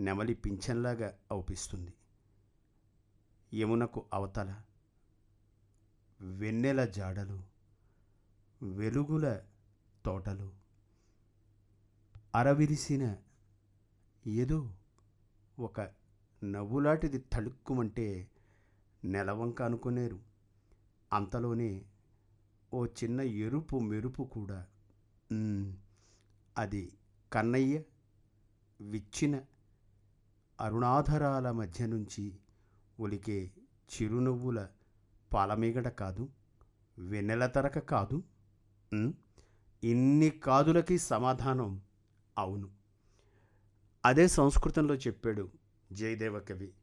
నెమలి పింఛన్లాగా అవుపిస్తుంది యమునకు అవతల వెన్నెల జాడలు వెలుగుల తోటలు అరవిరిసిన ఏదో ఒక నవ్వులాంటిది తళుక్కుమంటే నెలవంక అనుకునేరు అంతలోనే ఓ చిన్న ఎరుపు మెరుపు కూడా "ఉమ్, అది కన్నయ్య విచ్చిన అరుణాధరాల మధ్య నుంచి ఒలికే చిరునవ్వుల పాలమీగడ కాదు వెన్నెల తరక కాదు ఉమ్, ఇన్ని కాదులకి సమాధానం అవును అదే సంస్కృతంలో చెప్పాడు జయదేవ కవి